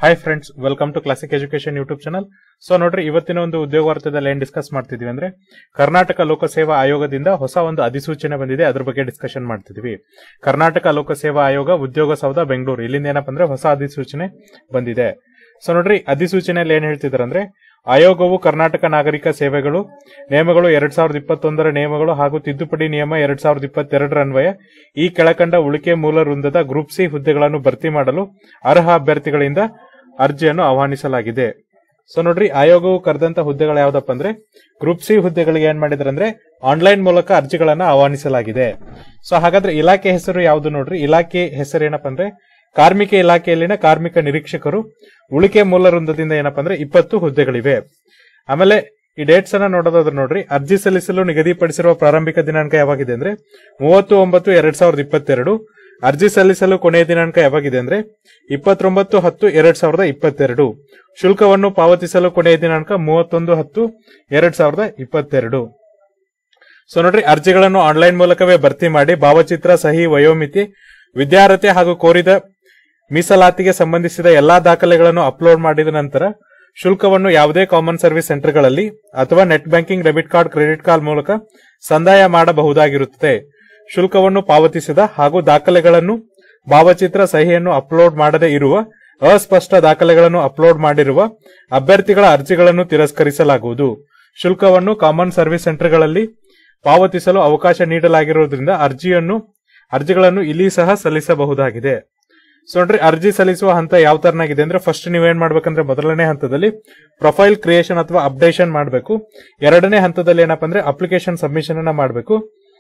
hi friends welcome to classic education YouTube channel so ನೋಡ್ರಿ ಇವತ್ತಿನ ಒಂದು ಉದ್ಯೋಗ ವಾರ್ತೆದಲ್ಲಿ ಏನ್ ಡಿಸ್ಕಸ್ ಮಾಡ್ತಿದ್ವಿ ಅಂದ್ರೆ ಕರ್ನಾಟಕ ಲೋಕಸೇವಾ ಆಯೋಗದಿಂದ ಹೊಸ ಒಂದು ಅಧಿಸೂಚನೆ ಬಂದಿದೆ ಅದ್ರ ಬಗ್ಗೆ ಡಿಸ್ಕಷನ್ ಮಾಡ್ತಿದ್ವಿ ಕರ್ನಾಟಕ ಲೋಕಸೇವಾ ಆಯೋಗ ಉದ್ಯೋಗ ಸೌಧ ಬೆಂಗಳೂರು ಇಲ್ಲಿಂದ ಏನಪ್ಪ ಅಂದ್ರೆ ಹೊಸ ಅಧಿಸೂಚನೆ ಬಂದಿದೆ ಸೊ ನೋಡ್ರಿ ಅಧಿಸೂಚನೆಯಲ್ಲಿ ಏನ್ ಹೇಳ್ತಿದಾರೆ ಅಂದ್ರೆ ಆಯೋಗವು ಕರ್ನಾಟಕ ನಾಗರಿಕ ಸೇವೆಗಳು ನಿಯಮಗಳು ಎರಡ್ ಸಾವಿರದ ಇಪ್ಪತ್ತೊಂದರ ನಿಯಮಗಳು ಹಾಗೂ ತಿದ್ದುಪಡಿ ನಿಯಮ ಎರಡ್ ಸಾವಿರದ ಇಪ್ಪತ್ತೆರಡರ ಅನ್ವಯ ಈ ಕೆಳಕಂಡ ಉಳಿಕೆ ಮೂಲ ವೃಂದದ ಗ್ರೂಪ್ ಸಿ ಹುದ್ದೆಗಳನ್ನು ಭರ್ತಿ ಮಾಡಲು ಅರ್ಹ ಅಭ್ಯರ್ಥಿಗಳಿಂದ ಅರ್ಜಿಯನ್ನು ಆಹ್ವಾನಿಸಲಾಗಿದೆ ಸೊ ನೋಡ್ರಿ ಆಯೋಗವು ಕರೆದಂತ ಹುದ್ದೆಗಳು ಯಾವ್ದಪ್ಪ ಅಂದ್ರೆ ಗ್ರೂಪ್ ಸಿ ಹುದ್ದೆಗಳಿಗೆ ಏನ್ ಮಾಡಿದ್ರೆ ಅಂದ್ರೆ ಆನ್ಲೈನ್ ಮೂಲಕ ಅರ್ಜಿಗಳನ್ನ ಆಹ್ವಾನಿಸಲಾಗಿದೆ ಸೊ ಹಾಗಾದ್ರೆ ಇಲಾಖೆ ಹೆಸರು ಯಾವ್ದು ನೋಡ್ರಿ ಇಲಾಖೆ ಹೆಸರು ಏನಪ್ಪ ಅಂದ್ರೆ ಕಾರ್ಮಿಕ ಇಲಾಖೆಯಲ್ಲಿನ ಕಾರ್ಮಿಕ ನಿರೀಕ್ಷಕರು ಉಳಿಕೆ ಮೂಲ ವೃಂದದಿಂದ ಏನಪ್ಪ ಅಂದ್ರೆ ಇಪ್ಪತ್ತು ಹುದ್ದೆಗಳಿವೆ ಆಮೇಲೆ ಈ ಡೇಟ್ಸ್ ಅನ್ನ ನೋಡೋದಾದ್ರೆ ನೋಡ್ರಿ ಅರ್ಜಿ ಸಲ್ಲಿಸಲು ನಿಗದಿಪಡಿಸಿರುವ ಪ್ರಾರಂಭಿಕ ದಿನಾಂಕ ಯಾವಾಗಿದೆ ಅಂದ್ರೆ ಮೂವತ್ತು ಒಂಬತ್ತು ಎರಡ್ ಸಾವಿರದ ಇಪ್ಪತ್ತೆರಡು ಅರ್ಜಿ ಸಲ್ಲಿಸಲು ಕೊನೆಯ ದಿನಾಂಕ ಯಾವಾಗಿದೆ ಅಂದ್ರೆ ಇಪ್ಪತ್ತೊಂಬತ್ತು ಹತ್ತು ಎರಡ್ ಸಾವಿರದ ಇಪ್ಪತ್ತೆರಡು ಶುಲ್ಕವನ್ನು ಪಾವತಿಸಲು ಕೊನೆಯ ದಿನಾಂಕ ಮೂವತ್ತೊಂದು ಹತ್ತು ಎರಡ್ ಸಾವಿರದ ಇಪ್ಪತ್ತೆರಡು ಸೊ ನೋಡ್ರಿ ಅರ್ಜಿಗಳನ್ನು ಆನ್ಲೈನ್ ಮೂಲಕವೇ ಭರ್ತಿ ಮಾಡಿ ಭಾವಚಿತ್ರ ಸಹಿ ವಯೋಮಿತಿ ವಿದ್ಯಾರ್ಹತೆ ಹಾಗೂ ಕೋರಿದ ಮೀಸಲಾತಿಗೆ ಸಂಬಂಧಿಸಿದ ಎಲ್ಲಾ ದಾಖಲೆಗಳನ್ನು ಅಪ್ಲೋಡ್ ಮಾಡಿದ ನಂತರ ಶುಲ್ಕವನ್ನು ಯಾವುದೇ ಕಾಮನ್ ಸರ್ವಿಸ್ ಸೆಂಟರ್ಗಳಲ್ಲಿ ಅಥವಾ net banking debit card credit card ಮೂಲಕ ಸಂದಾಯ ಮಾಡಬಹುದಾಗಿರುತ್ತದೆ ಶುಲ್ಕವನ್ನು ಪಾವತಿಸಿದ ಹಾಗೂ ದಾಖಲೆಗಳನ್ನು ಭಾವಚಿತ್ರ ಸಹಿಯನ್ನು ಅಪ್ಲೋಡ್ ಮಾಡದೇ ಇರುವ ಅಸ್ಪಷ್ಟ ದಾಖಲೆಗಳನ್ನು ಅಪ್ಲೋಡ್ ಮಾಡಿರುವ ಅಭ್ಯರ್ಥಿಗಳ ಅರ್ಜಿಗಳನ್ನು ತಿರಸ್ಕರಿಸಲಾಗುವುದು ಶುಲ್ಕವನ್ನು ಕಾಮನ್ ಸರ್ವಿಸ್ ಸೆಂಟರ್ಗಳಲ್ಲಿ ಪಾವತಿಸಲು ಅವಕಾಶ ನೀಡಲಾಗಿರುವುದರಿಂದ ಅರ್ಜಿಯನ್ನು ಅರ್ಜಿಗಳನ್ನು ಇಲ್ಲಿ ಸಹ ಸಲ್ಲಿಸಬಹುದಾಗಿದೆ ಸೊ ನೋಡ್ರಿ ಅರ್ಜಿ ಸಲ್ಲಿಸುವ ಹಂತ ಯಾವ ತರನಾಗಿದೆ ಅಂದ್ರೆ ಫಸ್ಟ್ ನೀವೇನ್ ಮಾಡ್ಬೇಕಂದ್ರೆ ಮೊದಲನೇ ಹಂತದಲ್ಲಿ ಪ್ರೊಫೈಲ್ ಕ್ರಿಯೇಷನ್ ಅಥವಾ ಅಪ್ಡೇಷನ್ ಮಾಡಬೇಕು ಎರಡನೇ ಹಂತದಲ್ಲಿ ಏನಪ್ಪಾ ಅಂದ್ರೆ ಅಪ್ಲಿಕೇಶನ್ ಸಬ್ಮಿಷನ್ ಅನ್ನ ಮಾಡಬೇಕು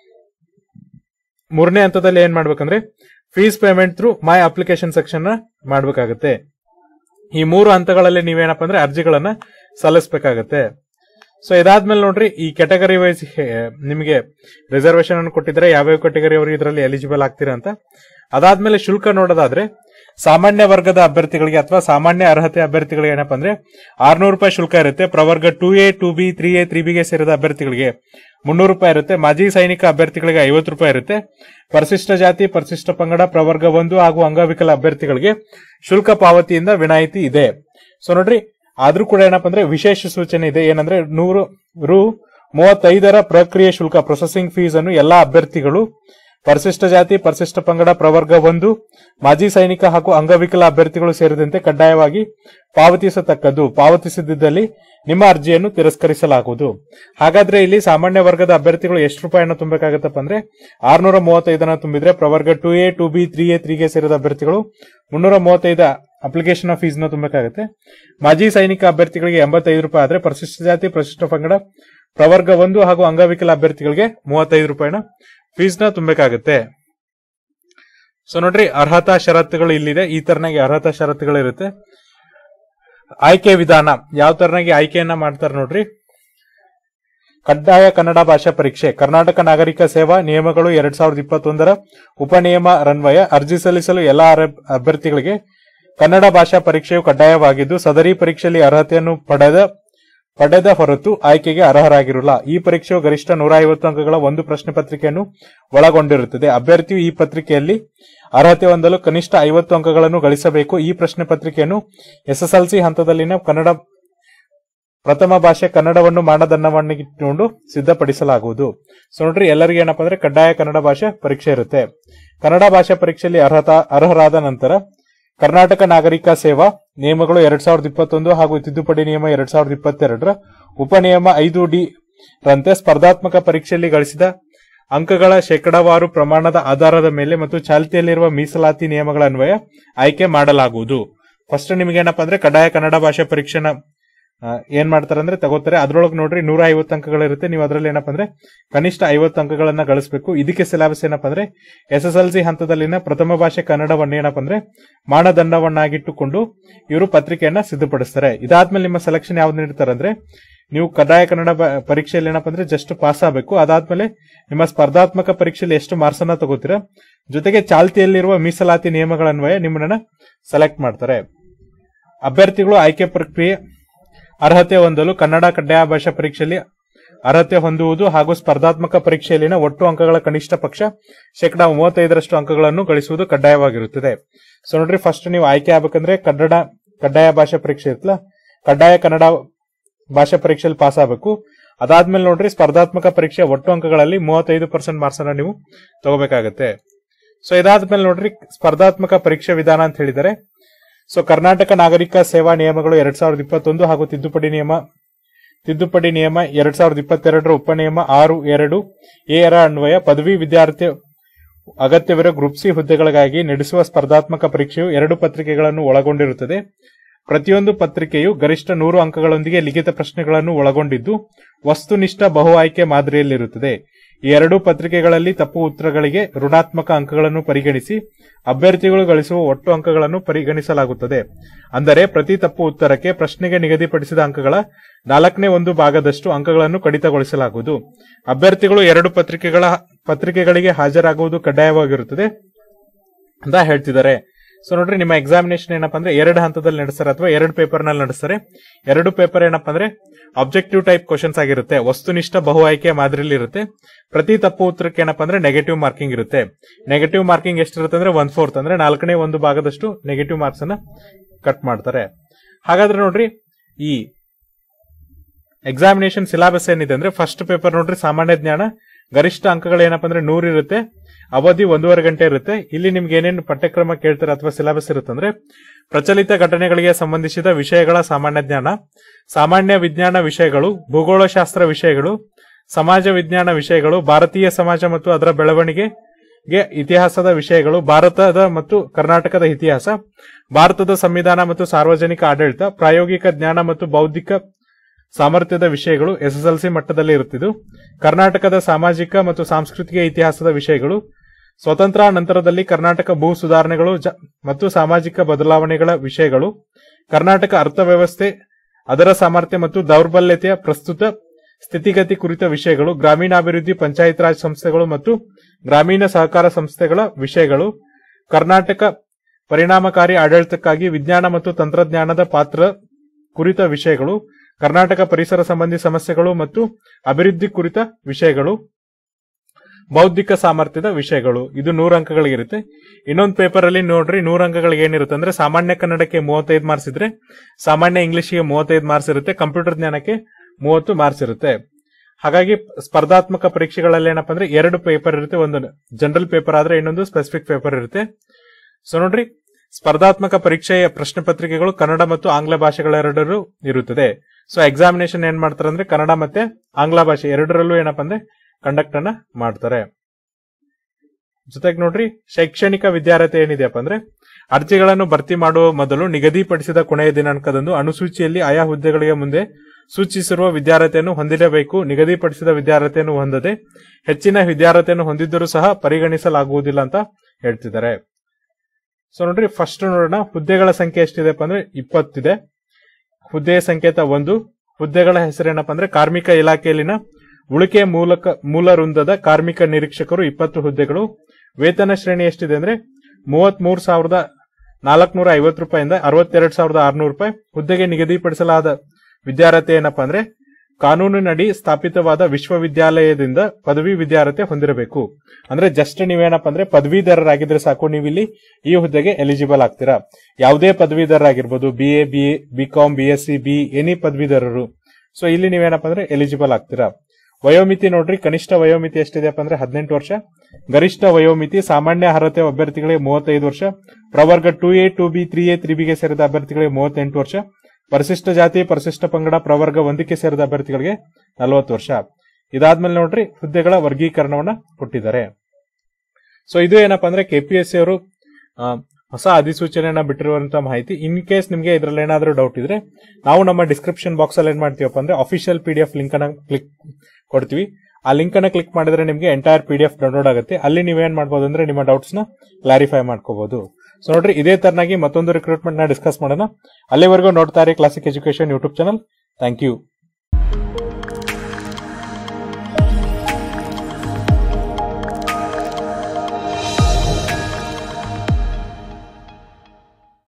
ಮೂರನೇ ಹಂತದಲ್ಲಿ ಏನ್ ಮಾಡ್ಬೇಕಂದ್ರೆ fees payment through my application section ಮಾಡ್ಬೇಕಾಗತ್ತೆ ಈ ಮೂರು ಹಂತಗಳಲ್ಲಿ ನೀವೇನಪ್ಪ ಅಂದ್ರೆ ಅರ್ಜಿಗಳನ್ನ ಸಲ್ಲಿಸಬೇಕಾಗತ್ತೆ ಸೊ ಇದಾದ್ಮೇಲೆ ನೋಡ್ರಿ ಈ ಕ್ಯಾಟಗರಿ ವೈಸ್ ನಿಮಗೆ ರಿಸರ್ವೇಶನ್ ಅನ್ನು ಕೊಟ್ಟಿದ್ರೆ ಯಾವ್ಯಾವ ಕ್ಯಾಟಗರಿ ಅವರು ಇದರಲ್ಲಿ ಎಲಿಜಿಬಲ್ ಆಗ್ತೀರಾ ಅಂತ ಅದಾದ್ಮೇಲೆ ಶುಲ್ಕ ನೋಡೋದಾದ್ರೆ ಸಾಮಾನ್ಯ ವರ್ಗದ ಅಭ್ಯರ್ಥಿಗಳಿಗೆ ಅಥವಾ ಸಾಮಾನ್ಯ ಅರ್ಹತೆ ಅಭ್ಯರ್ಥಿಗಳಿಗೆ ಏನಪ್ಪಾ ಅಂದ್ರೆ ಆರ್ನೂರು ರೂಪಾಯಿ ಶುಲ್ಕ ಇರುತ್ತೆ ಪ್ರವರ್ಗ two A two B three A three ಬಿಗೆ ಸೇರಿದ ಅಭ್ಯರ್ಥಿಗಳಿಗೆ ಮುನ್ನೂರು ರೂಪಾಯಿ ಇರುತ್ತೆ ಮಾಜಿ ಸೈನಿಕ ಅಭ್ಯರ್ಥಿಗಳಿಗೆ ಐವತ್ತು ರೂಪಾಯಿ ಇರುತ್ತೆ ಪರಿಶಿಷ್ಟ ಜಾತಿ ಪರಿಶಿಷ್ಟ ಪಂಗಡ ಪ್ರವರ್ಗ ಒಂದು ಹಾಗೂ ಅಂಗವಿಕಲ ಅಭ್ಯರ್ಥಿಗಳಿಗೆ ಶುಲ್ಕ ಪಾವತಿಯಿಂದ ವಿನಾಯಿತಿ ಇದೆ ಸೊ ನೋಡ್ರಿ ಆದ್ರೂ ಕೂಡ ಏನಪ್ಪಾ ಅಂದ್ರೆ ವಿಶೇಷ ಸೂಚನೆ ಇದೆ ಏನಂದ್ರೆ ನೂರು ರು ಮೂವತ್ತೈದರ ಪ್ರಕ್ರಿಯೆ ಶುಲ್ಕ ಪ್ರೊಸೆಸಿಂಗ್ ಫೀಸ್ ಅನ್ನು ಎಲ್ಲಾ ಅಭ್ಯರ್ಥಿಗಳು ಪರಿಶಿಷ್ಟ ಜಾತಿ ಪರಿಶಿಷ್ಟ ಪಂಗಡ ಪ್ರವರ್ಗ ಒಂದು ಮಾಜಿ ಸೈನಿಕ ಹಾಗೂ ಅಂಗವಿಕಲ ಅಭ್ಯರ್ಥಿಗಳು ಸೇರಿದಂತೆ ಕಡ್ಡಾಯವಾಗಿ ಪಾವತಿಸತಕ್ಕದ್ದು ಪಾವತಿಸದಿದ್ದಲ್ಲಿ ನಿಮ್ಮ ಅರ್ಜಿಯನ್ನು ತಿರಸ್ಕರಿಸಲಾಗುವುದು ಹಾಗಾದ್ರೆ ಇಲ್ಲಿ ಸಾಮಾನ್ಯ ವರ್ಗದ ಅಭ್ಯರ್ಥಿಗಳು ಎಷ್ಟು ರೂಪಾಯಿಯನ್ನು ತುಂಬಬೇಕಾಗತ್ತಪ್ಪ ಅಂದ್ರೆ ಆರ್ನೂರ ಮೂವತ್ತೈದನ್ನ ತುಂಬಿದ್ರೆ ಪ್ರವರ್ಗ two A two B three A ತ್ರೀಗೆ ಸೇರಿದ ಅಭ್ಯರ್ಥಿಗಳು ಮುನ್ನೂರ ಮೂವತ್ತೈದು ಅಪ್ಲಿಕೇಶನ್ ಫೀಸ್ ನ ತುಂಬಬೇಕಾಗುತ್ತೆ ಮಾಜಿ ಸೈನಿಕ ಅಭ್ಯರ್ಥಿಗಳಿಗೆ ಎಂಬತ್ತೈದು ರೂಪಾಯಿ ಆದ್ರೆ ಪರಿಶಿಷ್ಟ ಜಾತಿ ಪರಿಶಿಷ್ಟ ಪಂಗಡ ಪ್ರವರ್ಗ ಒಂದು ಹಾಗೂ ಅಂಗವಿಕಲ ಅಭ್ಯರ್ಥಿಗಳಿಗೆ ಮೂವತ್ತೈದು ರೂಪಾಯಿನ ಫೀಸ್ ನ ತುಂಬಬೇಕಾಗುತ್ತೆ ಸೊ ನೋಡ್ರಿ ಅರ್ಹತಾ ಷರತ್ತುಗಳು ಇಲ್ಲಿದೆ ಈ ತರನಾಗಿ ಅರ್ಹತಾ ಷರತ್ತುಗಳು ಇರುತ್ತೆ ಆಯ್ಕೆ ವಿಧಾನ ಯಾವ ತರನಾಗಿ ಆಯ್ಕೆಯನ್ನ ಮಾಡ್ತಾರೆ ನೋಡ್ರಿ ಕಡ್ಡಾಯ ಕನ್ನಡ ಭಾಷಾ ಪರೀಕ್ಷೆ ಕರ್ನಾಟಕ ನಾಗರಿಕ ಸೇವಾ ನಿಯಮಗಳು ಎರಡ್ ಸಾವಿರದ ಇಪ್ಪತ್ತೊಂದರ ಉಪನಿಯಮ ರನ್ವಯ ಅರ್ಜಿ ಸಲ್ಲಿಸಲು ಎಲ್ಲಾ ಅಭ್ಯರ್ಥಿಗಳಿಗೆ ಕನ್ನಡ ಭಾಷಾ ಪರೀಕ್ಷೆಯು ಕಡ್ಡಾಯವಾಗಿದ್ದು ಸದರಿ ಪರೀಕ್ಷೆಯಲ್ಲಿ ಅರ್ಹತೆಯನ್ನು ಪಡೆದ ಪಡೆದ ಹೊರತು ಆಯ್ಕೆಗೆ ಅರ್ಹರಾಗಿರಲ್ಲ ಈ ಪರೀಕ್ಷೆಯು ಗರಿಷ್ಠ ನೂರ ಐವತ್ತು ಅಂಕಗಳ ಒಂದು ಪ್ರಶ್ನೆ ಪತ್ರಿಕೆಯನ್ನು ಒಳಗೊಂಡಿರುತ್ತದೆ ಅಭ್ಯರ್ಥಿಯು ಈ ಪತ್ರಿಕೆಯಲ್ಲಿ ಅರ್ಹತೆ ಹೊಂದಲು ಕನಿಷ್ಠ ಐವತ್ತು ಅಂಕಗಳನ್ನು ಗಳಿಸಬೇಕು ಈ ಪ್ರಶ್ನೆ ಪತ್ರಿಕೆಯನ್ನು ಎಸ್ಎಸ್ಎಲ್ಸಿ ಹಂತದಲ್ಲಿನ ಕನ್ನಡ ಪ್ರಥಮ ಭಾಷೆ ಕನ್ನಡವನ್ನು ಮಾನದಂಡವನ್ನಾಗಿಟ್ಟುಕೊಂಡು ಸಿದ್ಧಪಡಿಸಲಾಗುವುದು ಸೊ ನೋಡ್ರಿ ಎಲ್ಲರಿಗೂ ಏನಪ್ಪಾ ಅಂದ್ರೆ ಕಡ್ಡಾಯ ಕನ್ನಡ ಭಾಷೆ ಪರೀಕ್ಷೆ ಇರುತ್ತೆ ಕನ್ನಡ ಭಾಷಾ ಪರೀಕ್ಷೆಯಲ್ಲಿ ಅರ್ಹತಾ ಅರ್ಹರಾದ ನಂತರ ಕರ್ನಾಟಕ ನಾಗರಿಕ ಸೇವಾ ನಿಯಮಗಳು ಎರಡ್ ಸಾವಿರದ ಇಪ್ಪತ್ತೊಂದು ಹಾಗೂ ತಿದ್ದುಪಡಿ ನಿಯಮ ಎರಡ್ ಸಾವಿರದ ಇಪ್ಪತ್ತೆರಡರ ಉಪನಿಯಮ ಐದು ಡಿ ರಂತೆ ಸ್ಪರ್ಧಾತ್ಮಕ ಪರೀಕ್ಷೆಯಲ್ಲಿ ಗಳಿಸಿದ ಅಂಕಗಳ ಶೇಕಡಾವಾರು ಪ್ರಮಾಣದ ಆಧಾರದ ಮೇಲೆ ಮತ್ತು ಚಾಲ್ತಿಯಲ್ಲಿರುವ ಮೀಸಲಾತಿ ನಿಯಮಗಳ ಅನ್ವಯ ಆಯ್ಕೆ ಮಾಡಲಾಗುವುದು ಫಸ್ಟ್ ನಿಮ್ಗೆ ಏನಪ್ಪಾ ಅಂದ್ರೆ ಕಡ್ಡಾಯ ಕನ್ನಡ ಭಾಷೆ ಪರೀಕ್ಷೆನ ಏನ್ ಮಾಡ್ತಾರೆ ಅಂದ್ರೆ ತಗೋತಾರೆ ಅದ್ರೊಳಗೆ ನೋಡ್ರಿ ನೂರ ಐವತ್ತು ಅಂಕಗಳಿರುತ್ತೆ ನೀವು ಅದರಲ್ಲಿ ಏನಪ್ಪಾ ಅಂದ್ರೆ ಕನಿಷ್ಠ ಐವತ್ತು ಅಂಕಗಳನ್ನ ಗಳಿಸಬೇಕು ಇದಕ್ಕೆ ಸಿಲೆಬಸ್ ಏನಪ್ಪಾ ಅಂದ್ರೆ ಎಸ್ ಎಸ್ ಎಲ್ ಸಿ ಹಂತದಲ್ಲಿನ ಪ್ರಥಮ ಭಾಷೆ ಕನ್ನಡವನ್ನ ಏನಪ್ಪಾ ಅಂದ್ರೆ ಮಾನದಂಡವನ್ನಾಗಿಟ್ಟುಕೊಂಡು ಇವರು ಪತ್ರಿಕೆಯನ್ನ ಸಿದ್ಧಪಡಿಸ್ತಾರೆ ಇದಾದ್ಮೇಲೆ ನಿಮ್ಮ ಸೆಲೆಕ್ಷನ್ ಯಾವ್ದು ನೀಡ್ತಾರೆ ಅಂದ್ರೆ ನೀವು ಕಡ್ಡಾಯ ಕನ್ನಡ ಪರೀಕ್ಷೆಯಲ್ಲಿ ಏನಪ್ಪಾ ಅಂದ್ರೆ ಜಸ್ಟ್ ಪಾಸ್ ಆಗಬೇಕು ಅದಾದ್ಮೇಲೆ ನಿಮ್ಮ ಸ್ಪರ್ಧಾತ್ಮಕ ಪರೀಕ್ಷೆಯಲ್ಲಿ ಎಷ್ಟು ಮಾರ್ಕ್ಸ್ ಅನ್ನ ತಗೋತೀರಾ ಜೊತೆಗೆ ಚಾಲ್ತಿಯಲ್ಲಿರುವ ಮೀಸಲಾತಿ ನಿಯಮಗಳನ್ವಯ ನಿಮ್ಮನ್ನ ಸೆಲೆಕ್ಟ್ ಮಾಡ್ತಾರೆ ಅಭ್ಯರ್ಥಿಗಳು ಆಯ್ಕೆ ಪ್ರಕ್ರಿಯೆ ಅರ್ಹತೆ ಹೊಂದಲು ಕನ್ನಡ ಕಡ್ಡಾಯ ಭಾಷಾ ಪರೀಕ್ಷೆಯಲ್ಲಿ ಅರ್ಹತೆ ಹೊಂದುವುದು ಹಾಗೂ ಸ್ಪರ್ಧಾತ್ಮಕ ಪರೀಕ್ಷೆಯಲ್ಲಿನ ಒಟ್ಟು ಅಂಕಗಳ ಕನಿಷ್ಠ ಪಕ್ಷ ಶೇಕಡಾ ಮೂವತ್ತೈದರಷ್ಟು ಅಂಕಗಳನ್ನು ಗಳಿಸುವುದು ಕಡ್ಡಾಯವಾಗಿರುತ್ತದೆ ಸೊ ನೋಡ್ರಿ ಫಸ್ಟ್ ನೀವು ಆಯ್ಕೆ ಆಗ್ಬೇಕಂದ್ರೆ ಕನ್ನಡ ಕಡ್ಡಾಯ ಭಾಷಾ ಪರೀಕ್ಷೆ ಇರ್ತಲ್ಲ ಕಡ್ಡಾಯ ಕನ್ನಡ ಭಾಷಾ ಪರೀಕ್ಷೆಯಲ್ಲಿ ಪಾಸ್ ಆಗಬೇಕು ಅದಾದ್ಮೇಲೆ ನೋಡ್ರಿ ಸ್ಪರ್ಧಾತ್ಮಕ ಪರೀಕ್ಷೆ ಒಟ್ಟು ಅಂಕಗಳಲ್ಲಿ ಮೂವತ್ತೈದು ಪರ್ಸೆಂಟ್ ಮಾರ್ಕ್ಸ್ ಅನ್ನ ನೀವು ತಗೋಬೇಕಾಗತ್ತೆ ಸೊ ಇದಾದ್ಮೇಲೆ ನೋಡ್ರಿ ಸ್ಪರ್ಧಾತ್ಮಕ ಪರೀಕ್ಷೆ ವಿಧಾನ ಅಂತ ಹೇಳಿದರೆ ಸೊ ಕರ್ನಾಟಕ ನಾಗರಿಕ ಸೇವಾ ನಿಯಮಗಳು ಎರಡ್ ಸಾವಿರದ ಇಪ್ಪತ್ತೊಂದು ಹಾಗೂ ತಿದ್ದುಪಡಿ ನಿಯಮ ತಿದ್ದುಪಡಿ ನಿಯಮ ಎರಡ್ ಸಾವಿರದ ಇಪ್ಪತ್ತೆರಡರ ಉಪನಿಯಮ ಆರು ಎರಡು ಎರ ಅನ್ವಯ ಪದವಿ ವಿದ್ಯಾರ್ಥಿ ಅಗತ್ಯವಿರುವ ಗ್ರೂಪ್ ಸಿ ಹುದ್ದೆಗಳಿಗಾಗಿ ನಡೆಸುವ ಸ್ಪರ್ಧಾತ್ಮಕ ಪರೀಕ್ಷೆಯು ಎರಡು ಪತ್ರಿಕೆಗಳನ್ನು ಒಳಗೊಂಡಿರುತ್ತದೆ ಪ್ರತಿಯೊಂದು ಪತ್ರಿಕೆಯು ಗರಿಷ್ಠ ನೂರು ಅಂಕಗಳೊಂದಿಗೆ ಲಿಖಿತ ಪ್ರಶ್ನೆಗಳನ್ನು ಒಳಗೊಂಡಿದ್ದು ವಸ್ತುನಿಷ್ಠ ಬಹು ಆಯ್ಕೆ ಮಾದರಿಯಲ್ಲಿರುತ್ತದೆ ಈ ಎರಡೂ ಪತ್ರಿಕೆಗಳಲ್ಲಿ ತಪ್ಪು ಉತ್ತರಗಳಿಗೆ ಋಣಾತ್ಮಕ ಅಂಕಗಳನ್ನು ಪರಿಗಣಿಸಿ ಅಭ್ಯರ್ಥಿಗಳು ಗಳಿಸುವ ಒಟ್ಟು ಅಂಕಗಳನ್ನು ಪರಿಗಣಿಸಲಾಗುತ್ತದೆ ಅಂದರೆ ಪ್ರತಿ ತಪ್ಪು ಉತ್ತರಕ್ಕೆ ಪ್ರಶ್ನೆಗೆ ನಿಗದಿಪಡಿಸಿದ ಅಂಕಗಳ ನಾಲ್ಕನೇ ಒಂದು ಭಾಗದಷ್ಟು ಅಂಕಗಳನ್ನು ಕಡಿತಗೊಳಿಸಲಾಗುವುದು ಅಭ್ಯರ್ಥಿಗಳು ಎರಡು ಪತ್ರಿಕೆಗಳ ಪತ್ರಿಕೆಗಳಿಗೆ ಹಾಜರಾಗುವುದು ಕಡ್ಡಾಯವಾಗಿರುತ್ತದೆ ಅಂತ ಹೇಳ್ತಿದ್ದಾರೆ ಸೊ ನೋಡ್ರಿ ನಿಮ್ಮ ಎಕ್ಸಾಮಿನೇಷನ್ ಏನಪ್ಪಾ ಅಂದ್ರೆ ಎರಡು ಹಂತದಲ್ಲಿ ನಡೆಸ್ತಾರೆ ಅಥವಾ ಎರಡು ಪೇಪರ್ ನಲ್ಲಿ ನಡೆಸ್ತಾರೆ ಎರಡು ಪೇಪರ್ ಏನಪ್ಪಾ ಅಂದ್ರೆ ಆಬ್ಜೆಕ್ಟಿವ್ ಟೈಪ್ ಕ್ವಶನ್ಸ್ ಆಗಿರುತ್ತೆ ವಸ್ತುನಿಷ್ಠ ಬಹು ಆಯ್ಕೆ ಮಾದರಿಯಲ್ಲಿ ಇರುತ್ತೆ ಪ್ರತಿ ತಪ್ಪು ಉತ್ತರಕ್ಕೆ ಏನಪ್ಪಾ ಅಂದ್ರೆ ನೆಗೆಟಿವ್ ಮಾರ್ಕಿಂಗ್ ಇರುತ್ತೆ ನೆಗೆಟಿವ್ ಮಾರ್ಕಿಂಗ್ ಎಷ್ಟಿರುತ್ತೆ ಅಂದ್ರೆ ಒನ್ ಫೋರ್ತ್ ಅಂದ್ರೆ ನಾಲ್ಕನೇ ಒಂದು ಭಾಗದಷ್ಟು ನೆಗೆಟಿವ್ ಮಾರ್ಕ್ಸ್ ಅನ್ನ ಕಟ್ ಮಾಡ್ತಾರೆ ಹಾಗಾದ್ರೆ ನೋಡ್ರಿ ಈ ಎಕ್ಸಾಮಿನೇಷನ್ ಸಿಲಾಬಸ್ ಏನಿದೆ ಅಂದ್ರೆ ಫಸ್ಟ್ ಪೇಪರ್ ನೋಡ್ರಿ ಸಾಮಾನ್ಯ ಜ್ಞಾನ ಗರಿಷ್ಠ ಅಂಕಗಳು ಏನಪ್ಪಾ ಅಂದ್ರೆ ನೂರು ಇರುತ್ತೆ ಅವಧಿ ಒಂದೂವರೆ ಗಂಟೆ ಇರುತ್ತೆ ಇಲ್ಲಿ ನಿಮ್ಗೆ ಏನೇನು ಪಠ್ಯಕ್ರಮ ಕೇಳ್ತಾರೆ ಅಥವಾ ಸಿಲೆಬಸ್ ಇರುತ್ತೆ ಅಂದ್ರೆ ಪ್ರಚಲಿತ ಘಟನೆಗಳಿಗೆ ಸಂಬಂಧಿಸಿದ ವಿಷಯಗಳ ಸಾಮಾನ್ಯ ಜ್ಞಾನ ಸಾಮಾನ್ಯ ವಿಜ್ಞಾನ ವಿಷಯಗಳು ಭೂಗೋಳಶಾಸ್ತ್ರ ವಿಷಯಗಳು ಸಮಾಜ ವಿಜ್ಞಾನ ವಿಷಯಗಳು ಭಾರತೀಯ ಸಮಾಜ ಮತ್ತು ಅದರ ಬೆಳವಣಿಗೆಗೆ ಇತಿಹಾಸದ ವಿಷಯಗಳು ಭಾರತದ ಮತ್ತು ಕರ್ನಾಟಕದ ಇತಿಹಾಸ ಭಾರತದ ಸಂವಿಧಾನ ಮತ್ತು ಸಾರ್ವಜನಿಕ ಆಡಳಿತ ಪ್ರಾಯೋಗಿಕ ಜ್ಞಾನ ಮತ್ತು ಬೌದ್ಧಿಕ ಸಾಮರ್ಥ್ಯದ ವಿಷಯಗಳು ಎಸ್ಎಸ್ಎಲ್ಸಿ ಮಟ್ಟದಲ್ಲಿ ಇರುತ್ತಿದ್ದು ಕರ್ನಾಟಕದ ಸಾಮಾಜಿಕ ಮತ್ತು ಸಾಂಸ್ಕೃತಿಕ ಇತಿಹಾಸದ ವಿಷಯಗಳು ಸ್ವತಂತ್ರ ನಂತರದಲ್ಲಿ ಕರ್ನಾಟಕ ಭೂ ಸುಧಾರಣೆಗಳು ಜ- ಮತ್ತು ಸಾಮಾಜಿಕ ಬದಲಾವಣೆಗಳ ವಿಷಯಗಳು ಕರ್ನಾಟಕ ಅರ್ಥವ್ಯವಸ್ಥೆ ಅದರ ಸಾಮರ್ಥ್ಯ ಮತ್ತು ದೌರ್ಬಲ್ಯತೆಯ ಪ್ರಸ್ತುತ ಸ್ಥಿತಿಗತಿ ಕುರಿತ ವಿಷಯಗಳು ಗ್ರಾಮೀಣಾಭಿವೃದ್ಧಿ ಪಂಚಾಯತ್ ರಾಜ್ ಸಂಸ್ಥೆಗಳು ಮತ್ತು ಗ್ರಾಮೀಣ ಸಹಕಾರ ಸಂಸ್ಥೆಗಳ ವಿಷಯಗಳು ಕರ್ನಾಟಕ ಪರಿಣಾಮಕಾರಿ ಆಡಳಿತಕ್ಕಾಗಿ ವಿಜ್ಞಾನ ಮತ್ತು ತಂತ್ರಜ್ಞಾನದ ಪಾತ್ರ ಕುರಿತ ವಿಷಯಗಳು ಕರ್ನಾಟಕ ಪರಿಸರ ಸಂಬಂಧಿ ಸಮಸ್ಯೆಗಳು ಮತ್ತು ಅಭಿವೃದ್ಧಿ ಕುರಿತ ವಿಷಯಗಳು ಬೌದ್ಧಿಕ ಸಾಮರ್ಥ್ಯದ ವಿಷಯಗಳು ಇದು ನೂರು ಅಂಕಗಳಿಗಿರುತ್ತೆ ಇನ್ನೊಂದು ಪೇಪರ್ ಅಲ್ಲಿ ನೋಡ್ರಿ ನೂರು ಅಂಕಗಳಿಗೆ ಏನಿರುತ್ತೆ ಅಂದ್ರೆ ಸಾಮಾನ್ಯ ಕನ್ನಡಕ್ಕೆ ಮೂವತ್ತೈದು ಮಾರ್ಕ್ಸ್ ಇದ್ರೆ ಸಾಮಾನ್ಯ ಇಂಗ್ಲಿಷ್ಗೆ ಮೂವತ್ತೈದು ಮಾರ್ಕ್ಸ್ ಇರುತ್ತೆ ಕಂಪ್ಯೂಟರ್ ಜ್ಞಾನಕ್ಕೆ ಮೂವತ್ತು ಮಾರ್ಕ್ಸ್ ಇರುತ್ತೆ ಹಾಗಾಗಿ ಸ್ಪರ್ಧಾತ್ಮಕ ಪರೀಕ್ಷೆಗಳಲ್ಲಿ ಏನಪ್ಪಾ ಅಂದ್ರೆ ಎರಡು ಪೇಪರ್ ಇರುತ್ತೆ ಒಂದು ಜನರಲ್ ಪೇಪರ್ ಆದ್ರೆ ಇನ್ನೊಂದು ಸ್ಪೆಸಿಫಿಕ್ ಪೇಪರ್ ಇರುತ್ತೆ ಸೊ ನೋಡ್ರಿ ಸ್ಪರ್ಧಾತ್ಮಕ ಪರೀಕ್ಷೆಯ ಪ್ರಶ್ನೆ ಪತ್ರಿಕೆಗಳು ಕನ್ನಡ ಮತ್ತು ಆಂಗ್ಲ ಭಾಷೆಗಳೆರಡರೂ ಇರುತ್ತದೆ ಸೊ ಎಕ್ಸಾಮಿನೇಷನ್ ಏನ್ ಮಾಡ್ತಾರೆ ಅಂದ್ರೆ ಕನ್ನಡ ಮತ್ತೆ ಆಂಗ್ಲ ಭಾಷೆ ಎರಡರಲ್ಲೂ ಏನಪ್ಪಾ ಅಂದ್ರೆ ಕಂಡಕ್ಟ್ ಅನ್ನ ಮಾಡ್ತಾರೆ ಜೊತೆಗೆ ನೋಡ್ರಿ ಶೈಕ್ಷಣಿಕ ವಿದ್ಯಾರ್ಹತೆ ಏನಿದೆಯಪ್ಪ ಅಂದ್ರೆ ಅರ್ಜಿಗಳನ್ನು ಭರ್ತಿ ಮಾಡುವ ಮೊದಲು ನಿಗದಿಪಡಿಸಿದ ಕೊನೆಯ ದಿನಾಂಕದಂದು ಅನುಸೂಚಿಯಲ್ಲಿ ಆಯಾ ಹುದ್ದೆಗಳಿಗೆ ಮುಂದೆ ಸೂಚಿಸಿರುವ ವಿದ್ಯಾರ್ಹತೆಯನ್ನು ಹೊಂದಿರಬೇಕು ನಿಗದಿಪಡಿಸಿದ ವಿದ್ಯಾರ್ಹತೆಯನ್ನು ಹೊಂದದೆ ಹೆಚ್ಚಿನ ವಿದ್ಯಾರ್ಹತೆಯನ್ನು ಹೊಂದಿದ್ದರೂ ಸಹ ಪರಿಗಣಿಸಲಾಗುವುದಿಲ್ಲ ಅಂತ ಹೇಳ್ತಿದ್ದಾರೆ ಸೊ ನೋಡ್ರಿ ಫಸ್ಟ್ ನೋಡೋಣ ಹುದ್ದೆಗಳ ಸಂಖ್ಯೆ ಎಷ್ಟಿದೆಪ್ಪ ಅಂದ್ರೆ ಇಪ್ಪತ್ತಿದೆ ಹುದ್ದೆಯ ಸಂಕೇತ ಒಂದು ಹುದ್ದೆಗಳ ಹೆಸರೇನಪ್ಪ ಅಂದ್ರೆ ಕಾರ್ಮಿಕ ಇಲಾಖೆಯಲ್ಲಿನ ಉಳಿಕೆ ಮೂಲಕ ಮೂಲ ವೃಂದದ ಕಾರ್ಮಿಕ ನಿರೀಕ್ಷಕರು ಇಪ್ಪತ್ತು ಹುದ್ದೆಗಳು ವೇತನ ಶ್ರೇಣಿ ಎಷ್ಟಿದೆ ಅಂದ್ರೆ ಮೂವತ್ತ್ ಮೂರು ಸಾವಿರದ ನಾಲ್ಕನೂರ ಐವತ್ತು ರೂಪಾಯಿಂದ ಅರವತ್ತೆರಡು ಸಾವಿರದ ಆರ್ನೂರು ರೂಪಾಯಿ ಹುದ್ದೆಗೆ ನಿಗದಿಪಡಿಸಲಾದ ವಿದ್ಯಾರ್ಹತೆ ಏನಪ್ಪಾ ಅಂದ್ರೆ ಕಾನೂನಿನಡಿ ಸ್ಥಾಪಿತವಾದ ವಿಶ್ವವಿದ್ಯಾಲಯದಿಂದ ಪದವಿ ವಿದ್ಯಾರ್ಹತೆ ಹೊಂದಿರಬೇಕು ಅಂದ್ರೆ ಜಸ್ಟ್ ನೀವೇನಪ್ಪ ಅಂದ್ರೆ ಪದವೀಧರರಾಗಿದ್ರೆ ಸಾಕು ನೀವಿಲ್ಲಿ ಈ ಹುದ್ದೆಗೆ ಎಲಿಜಿಬಲ್ ಆಗ್ತೀರಾ ಯಾವುದೇ ಪದವೀಧರರಾಗಿರ್ಬೋದು B A B B com B S C B any ಪದವೀಧರರು ಸೊ ಇಲ್ಲಿ ನೀವೇನಪ್ಪ ಅಂದ್ರೆ ಎಲಿಜಿಬಲ್ ಆಗ್ತೀರಾ ವಯೋಮಿತಿ ನೋಡ್ರಿ ಕನಿಷ್ಠ ವಯೋಮಿತಿ ಎಷ್ಟಿದೆಯಪ್ಪ ಅಂದ್ರೆ ಹದಿನೆಂಟು ವರ್ಷ ಗರಿಷ್ಠ ವಯೋಮಿತಿ ಸಾಮಾನ್ಯ ಅರ್ಹತೆ ಅಭ್ಯರ್ಥಿಗಳಿಗೆ ಮೂವತ್ತೈದು ವರ್ಷ ಪ್ರವರ್ಗ two A two B three A three ಬಿಗೆ ಸೇರಿದ ಅಭ್ಯರ್ಥಿಗಳಿಗೆ ಮೂವತ್ತೆಂಟು ವರ್ಷ ಪರಿಶಿಷ್ಟ ಜಾತಿ ಪರಿಶಿಷ್ಟ ಪಂಗಡ ಪ್ರವರ್ಗ ಒಂದಕ್ಕೆ ಸೇರಿದ ಅಭ್ಯರ್ಥಿಗಳಿಗೆ ನಲವತ್ತು ವರ್ಷ ಇದಾದ್ಮೇಲೆ ನೋಡ್ರಿ ಹುದ್ದೆಗಳ ವರ್ಗೀಕರಣವನ್ನ ಕೊಟ್ಟಿದ್ದಾರೆ ಸೊ ಇದು ಏನಪ್ಪಾ ಅಂದ್ರೆ ಕೆಪಿಎಸ್ಸಿ ಅವರು ಆ, ಹೊಸ ಅಧಿಸೂಚನೆಯನ್ನ ಬಿಟ್ಟಿರುವಂತಹ ಮಾಹಿತಿ ಇನ್ ಕೇಸ್ ನಿಮಗೆ ಇದ್ರಲ್ಲಿ ಏನಾದ್ರೂ ಡೌಟ್ ಇದ್ರೆ ನಾವು ನಮ್ಮ ಡಿಸ್ಕ್ರಿಪ್ಷನ್ ಬಾಕ್ಸ್ ಅಲ್ಲಿ ಏನ್ ಮಾಡ್ತೀವಪ್ಪ ಅಂದ್ರೆ official P D F link ಅನ್ನ ಕ್ಲಿಕ್ ಕೊಡ್ತೀವಿ ಆ ಲಿಂಕ್ ಅನ್ನ ಕ್ಲಿಕ್ ಮಾಡಿದ್ರೆ ನಿಮಗೆ entire P D F download ಆಗುತ್ತೆ ಅಲ್ಲಿ ನೀವೇನ್ ಮಾಡ್ಬೋದು ಅಂದ್ರೆ ನಿಮ್ಮ ಡೌಟ್ಸ್ ನ ಕ್ಲಾರಿಫೈ ಮಾಡ್ಕೋಬಹುದು ಸೊ ನೋಡ್ರಿ ಇದೇ ತರನಾಗಿ ಮತ್ತೊಂದು ರಿಕ್ರೂಟ್ಮೆಂಟ್ ನ ಡಿಸ್ಕಸ್ ಮಾಡೋಣ ಅಲ್ಲಿವರೆಗೂ ನೋಡ್ತಾ ಇರಿ classic education YouTube channel thank you